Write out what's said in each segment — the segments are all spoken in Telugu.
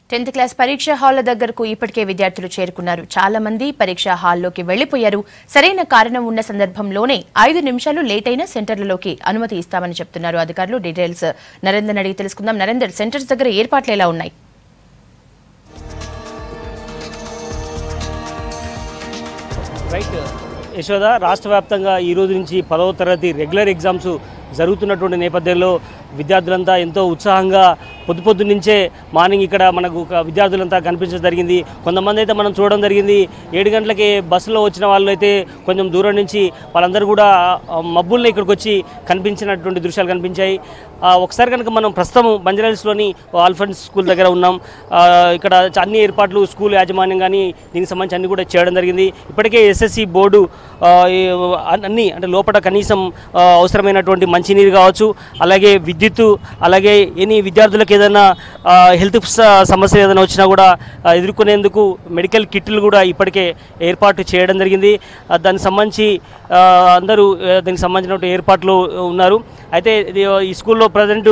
టెన్త్ క్లాస్ పరీక్ష హాల్ల దగ్గరకు ఇప్పటికే విద్యార్థులు చేరుకున్నారు చాలా మంది పరీక్ష హాల్లోకి వెళ్లిపోయారు సరైన కారణం ఉన్న సందర్భంలోనే ఐదు నిమిషాలు లేట్ అయిన సెంటర్లలోకి అనుమతి ఇస్తామని చెప్తున్నారు అధికారులు డీటెయిల్స్ నరేందర్ అడిగి తెలుసుకుందాం నరేందర్ సెంటర్స్ దగ్గర ఏర్పాట్లు ఎలా ఉన్నాయి రైట్ యశోద రాష్ట్ర వ్యాప్తంగా ఈ రోజు నుంచి పదవ తరగతి రెగ్యులర్ ఎగ్జామ్స్ జరుగుతున్నటువంటి నేపథ్యంలో విద్యార్థులంతా ఎంతో ఉత్సాహంగా పొద్దు పొద్దు నుంచే మార్నింగ్ ఇక్కడ మనకు ఒక విద్యార్థులంతా కనిపించడం జరిగింది కొంతమంది అయితే మనం చూడడం జరిగింది ఏడు గంటలకి బస్సులో వచ్చిన వాళ్ళు అయితే కొంచెం దూరం నుంచి వాళ్ళందరూ కూడా ఆ, మబ్బుల్ని ఇక్కడికి వచ్చి కనిపించినటువంటి దృశ్యాలు కనిపించాయి ఆ, ఒకసారి కనుక మనం ప్రస్తుతం బంజారాహిల్స్లోని ఆల్ఫన్స్ స్కూల్ దగ్గర ఉన్నాం ఆ, ఇక్కడ అన్ని ఏర్పాట్లు స్కూల్ యాజమాన్యం కానీ దీనికి సంబంధించి అన్ని కూడా చేయడం జరిగింది ఇప్పటికే ఎస్ఎస్సి బోర్డు ఆ, ఈ అన్ని అంటే లోపల కనీసం ఆ, అవసరమైనటువంటి మంచినీరు కావచ్చు అలాగే విద్యుత్తు అలాగే ఎన్ని విద్యార్థులకు ఏదైనా ఆ, హెల్త్ స- సమస్య ఏదైనా వచ్చినా కూడా ఆ, ఎదుర్కొనేందుకు మెడికల్ కిట్లు కూడా ఇప్పటికే ఏర్పాటు చేయడం జరిగింది ఆ, దానికి సంబంధించి ఆ, అందరూ ఆ, దానికి సంబంధించిన ఏర్పాట్లు ఉన్నారు అయితే ఇది ఈ స్కూల్లో ప్రజెంటు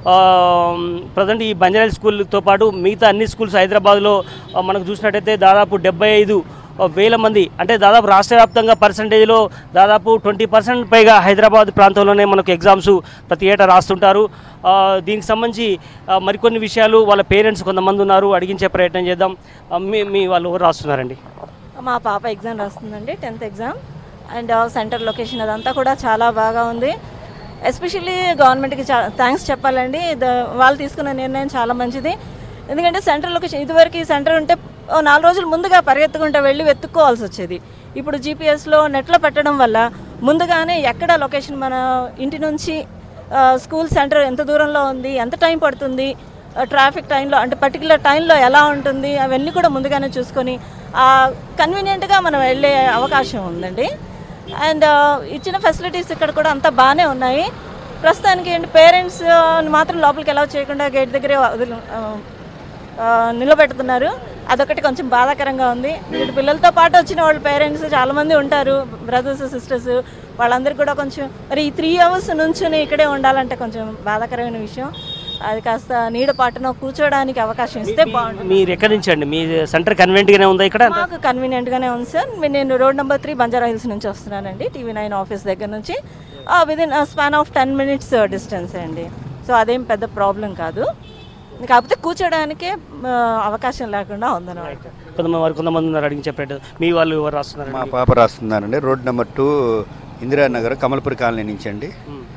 ప్రజెంట్ ఈ బంజారా స్కూల్తో పాటు మిగతా అన్ని స్కూల్స్ హైదరాబాద్లో ఆ, మనకు చూసినట్టయితే దాదాపు డెబ్బై ఐదు వేల మంది అంటే దాదాపు రాష్ట్ర వ్యాప్తంగా పర్సంటేజ్లో దాదాపు ట్వంటీ పర్సెంట్ పైగా హైదరాబాద్ ప్రాంతంలోనే మనకు ఎగ్జామ్స్ ప్రతి ఏటా రాస్తుంటారు ఆ, దీనికి సంబంధించి ఆ, మరికొన్ని విషయాలు వాళ్ళ పేరెంట్స్ కొంతమంది ఉన్నారు అడిగించే ప్రయత్నం చేద్దాం ఆ, మీ మీ వాళ్ళు ఎవరు రాస్తున్నారండి మా పాప ఎగ్జామ్ రాస్తుందండి tenth exam and center location అదంతా కూడా చాలా బాగా ఉంది ఎస్పెషల్లీ గవర్నమెంట్కి చా థ్యాంక్స్ చెప్పాలండి ద- వాళ్ళు తీసుకున్న నిర్ణయం చాలా మంచిది ఎందుకంటే సెంటర్ లొకేషన్ ఇదివరకు ఈ సెంటర్ ఉంటే ఓ నాలుగు రోజులు ముందుగా పరిగెత్తుకుంటూ వెళ్ళి వెతుక్కోవాల్సి వచ్చేది ఇప్పుడు జీపీఎస్లో నెట్లో పెట్టడం వల్ల ముందుగానే ఎక్కడ లొకేషన్ మన ఇంటి నుంచి ఆ, స్కూల్ సెంటర్ ఎంత దూరంలో ఉంది ఎంత టైం పడుతుంది ఆ, ట్రాఫిక్ టైంలో అంటే పర్టికులర్ టైంలో ఎలా ఉంటుంది అవన్నీ కూడా ముందుగానే చూసుకొని కన్వీనియంట్గా మనం వెళ్ళే అవకాశం ఉందండి అండ్ ఇచ్చిన ఫెసిలిటీస్ ఇక్కడ కూడా అంతా బాగానే ఉన్నాయి ప్రస్తుతానికి ఏంటి పేరెంట్స్ మాత్రం లోపలికి ఎలా చేయకుండా గేట్ దగ్గరే వదిలి- ఆ, ఆ, నిలబెడుతున్నారు అదొకటి కొంచెం బాధాకరంగా ఉంది వీటి పిల్లలతో పాటు వచ్చిన వాళ్ళ పేరెంట్స్ చాలామంది ఉంటారు బ్రదర్స్ సిస్టర్స్ వాళ్ళందరికీ కూడా కొంచెం మరి ఈ త్రీ అవర్స్ నుంచుని ఇక్కడే ఉండాలంటే కొంచెం బాధాకరమైన విషయం అది కాస్త నీడ పాటన కూర్చోడానికి అవకాశం ఇస్తే బాగుంటుంది మీరు ఎక్కడి నుంచి అండి మీ సెంటర్ కన్వెంట్గానే ఉందా ఇక్కడ మాకు కన్వీనియంట్ గానే ఉంది సార్ మీ- నేను road number three Banjara Hills నుంచి వస్తున్నానండి టీవీ నైన్ ఆఫీస్ దగ్గర నుంచి within span of ten minutes distance అండి సో అదేం పెద్ద ప్రాబ్లం కాదు కాకపోతే కూర్చోడానికే ఆ, అవకాశం లేకుండా ఉందన్నమాట కొంతమంది వారు కొంతమంది ఉన్నారు అడిగించే ప్రయత్నం మీ వాళ్ళు ఎవరు రాస్తున్నారు మా పాప రాస్తున్నానండి road number two Indiranagar Kamalapuri colony నుంచి అండి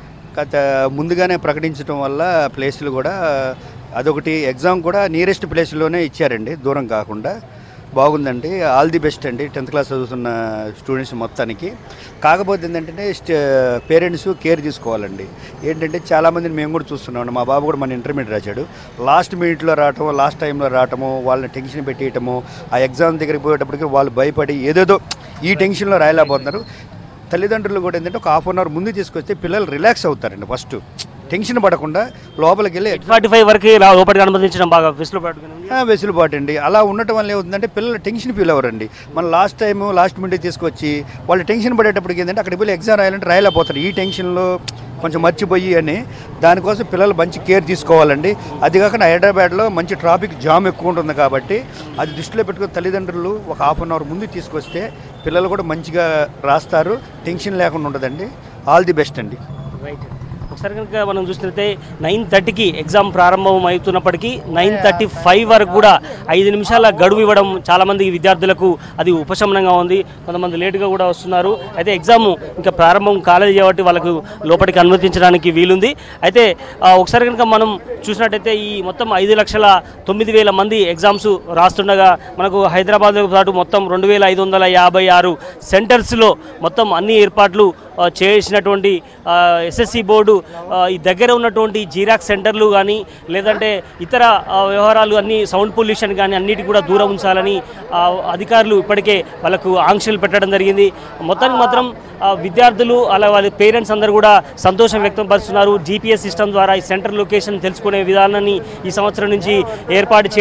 గత ముందుగానే ప్రకటించడం వల్ల ప్లేసులు కూడా అదొకటి ఎగ్జామ్ కూడా నియరెస్ట్ ప్లేస్లోనే ఇచ్చారండి దూరం కాకుండా బాగుందండి ఆల్ ది బెస్ట్ అండి టెన్త్ క్లాస్ చదువుతున్న స్టూడెంట్స్ మొత్తానికి కాకపోతే ఏంటంటే పేరెంట్స్ కేర్ తీసుకోవాలండి ఏంటంటే చాలామందిని మేము కూడా చూస్తున్నాం మా బాబు కూడా మన ఇంటర్మీడియట్ రాశాడు లాస్ట్ మినిట్లో రావటము లాస్ట్ టైంలో రావటము వాళ్ళని టెన్షన్ పెట్టేయటము ఆ ఎగ్జామ్ దగ్గరికి పోయేటప్పటికి వాళ్ళు భయపడి ఏదేదో ఈ టెన్షన్లో రాయలేకపోతున్నారు తల్లిదండ్రులు కూడా ఏంటంటే ఒక హాఫ్ అన్ అవర్ ముందు తీసుకొస్తే పిల్లలు రిలాక్స్ అవుతారండి ఫస్ట్ టెన్షన్ పడకుండా లోపలికి వెళ్ళి ఫార్టీ ఫైవ్ వరకు రా- లోపలికి అనుమతించడం బాగా వెసులుబాటు ఆ, వెసులుబాటు అండి అలా ఉండటం వల్ల ఏమవుతుందంటే పిల్లలు టెన్షన్ ఫీల్ అవ్వరండి మన లాస్ట్ టైం లాస్ట్ మినిట్ తీసుకొచ్చి వాళ్ళు టెన్షన్ పడేటప్పటికి ఏంటంటే అక్కడికి వెళ్ళి ఎగ్జామ్ రాయాలంటే రాయలేకపోతారు ఈ టెన్షన్లో కొంచెం మర్చిపోయి అని దానికోసం పిల్లలు మంచి కేర్ తీసుకోవాలండి అది కాకుండా హైదరాబాద్లో మంచి ట్రాఫిక్ జామ్ ఎక్కువ ఉంటుంది కాబట్టి అది దృష్టిలో పెట్టుకుని తల్లిదండ్రులు ఒక హాఫ్ అన్ అవర్ ముందు తీసుకొస్తే పిల్లలు కూడా మంచిగా రాస్తారు టెన్షన్ లేకుండా ఉంటుందండి ఆల్ ది బెస్ట్ అండి రైట్ ఒకసారి కనుక మనం చూసినట్లయితే నైన్ థర్టీకి ఎగ్జామ్ ప్రారంభం అవుతున్నప్పటికీ నైన్ థర్టీ ఫైవ్ వరకు కూడా ఐదు నిమిషాల గడువు ఇవ్వడం చాలామంది విద్యార్థులకు అది ఉపశమనంగా ఉంది కొంతమంది లేటుగా కూడా వస్తున్నారు అయితే ఎగ్జామ్ ఇంకా ప్రారంభం కాలేదు కాబట్టి వాళ్ళకు లోపలికి అనుమతించడానికి వీలుంది అయితే ఆ, ఒకసారి కనుక మనం చూసినట్టయితే ఈ మొత్తం ఐదు లక్షల తొమ్మిది వేల మంది ఎగ్జామ్స్ రాస్తుండగా మనకు హైదరాబాద్తో పాటు మొత్తం రెండు వేల ఐదు వందల యాభై ఆరు సెంటర్స్లో మొత్తం అన్ని ఏర్పాట్లు ఆ, చేసినటువంటి ఎస్ఎస్సి బోర్డు ఆ, ఈ దగ్గర ఉన్నటువంటి జీరాక్స్ సెంటర్లు కానీ లేదంటే ఇతర ఆ, వ్యవహారాలు అన్ని సౌండ్ పొల్యూషన్ కానీ అన్నిటి కూడా దూరం ఉంచాలని ఆ, అధికారులు ఇప్పటికే వాళ్ళకు ఆంక్షలు పెట్టడం జరిగింది మొత్తానికి మాత్రం ఆ, విద్యార్థులు అలా వాళ్ళ పేరెంట్స్ అందరూ కూడా సంతోషం వ్యక్తం పరుస్తున్నారు జీపీఎస్ సిస్టమ్ ద్వారా ఈ సెంటర్ లొకేషన్ తెలుసుకునే విధానాన్ని ఈ సంవత్సరం నుంచి ఏర్పాటు చేయడం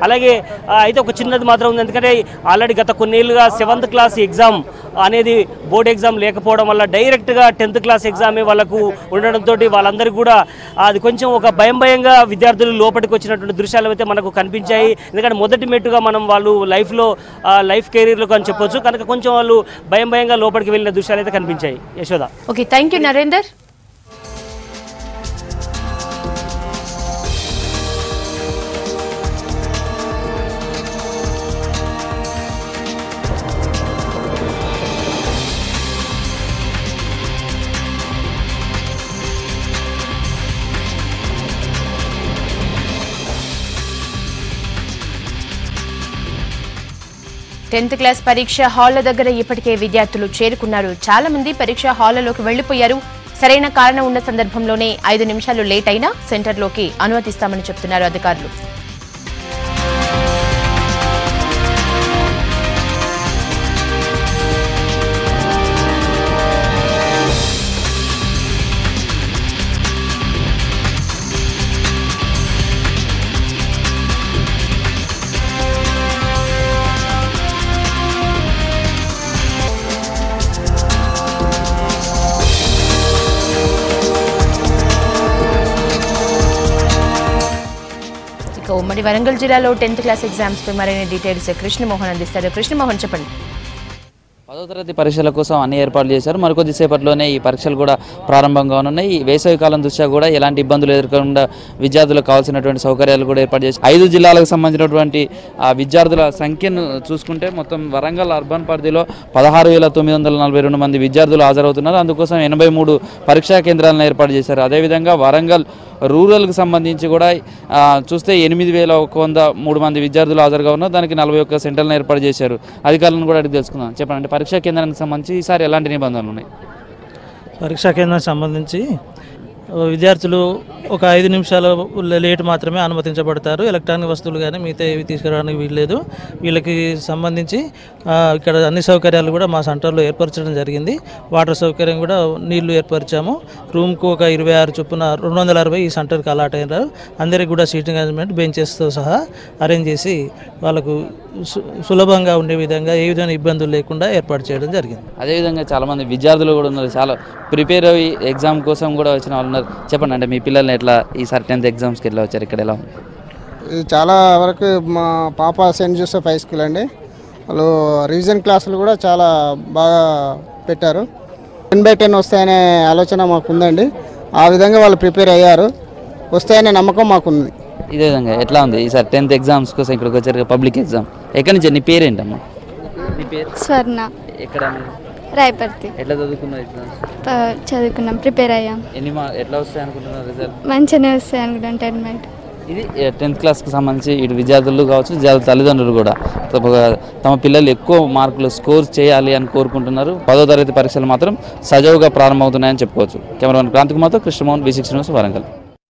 అలాగే ఆ, అయితే ఒక చిన్నది మాత్రం ఉంది ఎందుకంటే ఆల్రెడీ గత కొన్నేళ్ళుగా సెవెంత్ క్లాస్ ఎగ్జామ్ అనేది బోర్డ్ ఎగ్జామ్ లేకపోవడం వల్ల డైరెక్ట్గా టెన్త్ క్లాస్ ఎగ్జామే వాళ్ళకు ఉండడంతో వాళ్ళందరికీ కూడా అది కొంచెం ఒక భయం భయంగా విద్యార్థులు లోపలికి వచ్చినటువంటి దృశ్యాలు అయితే మనకు కనిపించాయి ఎందుకంటే మొదటి మెట్టుగా మనం వాళ్ళు లైఫ్లో లైఫ్ కెరీర్లో అని చెప్పొచ్చు కనుక కొంచెం వాళ్ళు భయం భయంగా లోపలికి వెళ్ళిన దృశ్యాలు అయితే కనిపించాయి Yashoda okay thank you Narender tenth class పరీక్ష హాళ్ల దగ్గర ఇప్పటికే విద్యార్థులు చేరుకున్నారు చాలా మంది పరీక్ష హాళ్లలోకి వెళ్లిపోయారు సరైన కారణం ఉన్న సందర్భంలోనే ఐదు నిమిషాలు లేట్ అయినా సెంటర్లోకి అనుమతిస్తామని చెప్తున్నారు అధికారులు ఇక ఉమ్మడి వరంగల్ జిల్లాలో టెన్త్ క్లాస్ ఎగ్జామ్స్ పై మరిన్ని డీటెయిల్స్ కృష్ణమోహన్ అందిస్తారు కృష్ణమోహన్ చెప్పండి పదో తరగతి పరీక్షల కోసం అన్ని ఏర్పాట్లు చేశారు మరికొద్దిసేపట్లోనే ఈ పరీక్షలు కూడా ప్రారంభంగా ఉన్నాయి ఈ వేసవి కాలం దృష్ట్యా కూడా ఎలాంటి ఇబ్బందులు ఎదుర్కొకుండా విద్యార్థులకు కావాల్సినటువంటి సౌకర్యాలు కూడా ఏర్పాటు చేశారు ఐదు జిల్లాలకు సంబంధించినటువంటి ఆ విద్యార్థుల సంఖ్యను చూసుకుంటే మొత్తం వరంగల్ అర్బన్ పరిధిలో పదహారు వేల తొమ్మిది వందల నలభై రెండు మంది విద్యార్థులు హాజరవుతున్నారు అందుకోసం ఎనభై మూడు పరీక్షా కేంద్రాలను ఏర్పాటు చేశారు అదేవిధంగా వరంగల్ రూరల్కి సంబంధించి కూడా ఆ, చూస్తే ఎనిమిది వేల ఒక వంద మూడు మంది విద్యార్థులు హాజరుగా ఉన్నారు దానికి నలభై ఒక్క సెంటర్లను ఏర్పాటు చేశారు అధికారులను కూడా అడిగి తెలుసుకుందాం చెప్పండి అంటే పరీక్షా కేంద్రానికి సంబంధించి ఈసారి ఎలాంటి నిబంధనలు ఉన్నాయి పరీక్షా కేంద్రానికి సంబంధించి ఆ, విద్యార్థులు ఒక ఐదు నిమిషాల లేట్ మాత్రమే అనుమతించబడతారు ఎలక్ట్రానిక్ వస్తువులు కానీ మిగతా ఏవి తీసుకురావడానికి వీల్లేదు వీళ్ళకి సంబంధించి ఆ, ఇక్కడ అన్ని సౌకర్యాలు కూడా మా సెంటర్లో ఏర్పరచడం జరిగింది వాటర్ సౌకర్యం కూడా నీళ్లు ఏర్పరిచాము రూమ్కు ఒక ఇరవై ఆరు చొప్పున రెండు వందల అరవై ఈ సెంటర్కి అలాట్ అయినారు అందరికి కూడా సీటింగ్ అరేంజ్మెంట్ బెంచెస్తో సహా అరేంజ్ చేసి వాళ్ళకు సు- సులభంగా ఉండే విధంగా ఏ విధమైన ఇబ్బందులు లేకుండా ఏర్పాటు చేయడం జరిగింది అదేవిధంగా చాలామంది విద్యార్థులు కూడా ఉన్నారు చాలా ప్రిపేర్ అయ్యి ఎగ్జామ్ కోసం కూడా వచ్చిన వాళ్ళు ఉన్నారు చెప్పండి అంటే మీ పిల్లల్ని ఎట్లా ఈసారి టెన్త్ ఎగ్జామ్స్కి ఎట్లా వచ్చారు ఇక్కడ ఎలా ఉంది ఇది చాలా వరకు మా పాప సెయింట్ జోసెఫ్ హై స్కూల్ అండి వాళ్ళు రివిజన్ క్లాసులు కూడా చాలా బాగా పెట్టారు టెన్ బై టెన్ వస్తాయనే ఆలోచన మాకు ఉందండి ఆ విధంగా వాళ్ళు ప్రిపేర్ అయ్యారు వస్తాయనే నమ్మకం మాకుంది ఇదే విధంగా ఎట్లా ఉంది ఈసారి టెన్త్ ఎగ్జామ్స్ కోసం ఇక్కడికి వచ్చారు పబ్లిక్ ఎగ్జామ్ ఎక్కడి నుంచి నీ పేరేంటమ్మా నీ పేరు స్వర్ణ ఎక్కడ రాయపర్తి ఎట్లా చదువుకున్నావు ఎగ్జామ్స్ ప- చదువుకున్నాం ప్రిపేర్ అయ్యాం ఎన్ని మా ఎట్లా వస్తాయి అనుకుంటున్నారు రిజల్ట్ మంచిగానే వస్తాయి అనుకుంటాం టెన్మెంట్ ఇది టెన్త్ క్లాస్కి సంబంధించి ఇటు విద్యార్థులు కావచ్చు విద్యార్థుల తల్లిదండ్రులు కూడా తప్ప- తమ పిల్లలు ఎక్కువ మార్కులు స్కోర్ చేయాలి అని కోరుకుంటున్నారు పదో తరగతి పరీక్షలు మాత్రం సజావుగా ప్రారంభమవుతున్నాయని చెప్పుకోవచ్చు కెమెరామెన్ క్రాంతికుమార్తో Krishnamohan B six news Warangal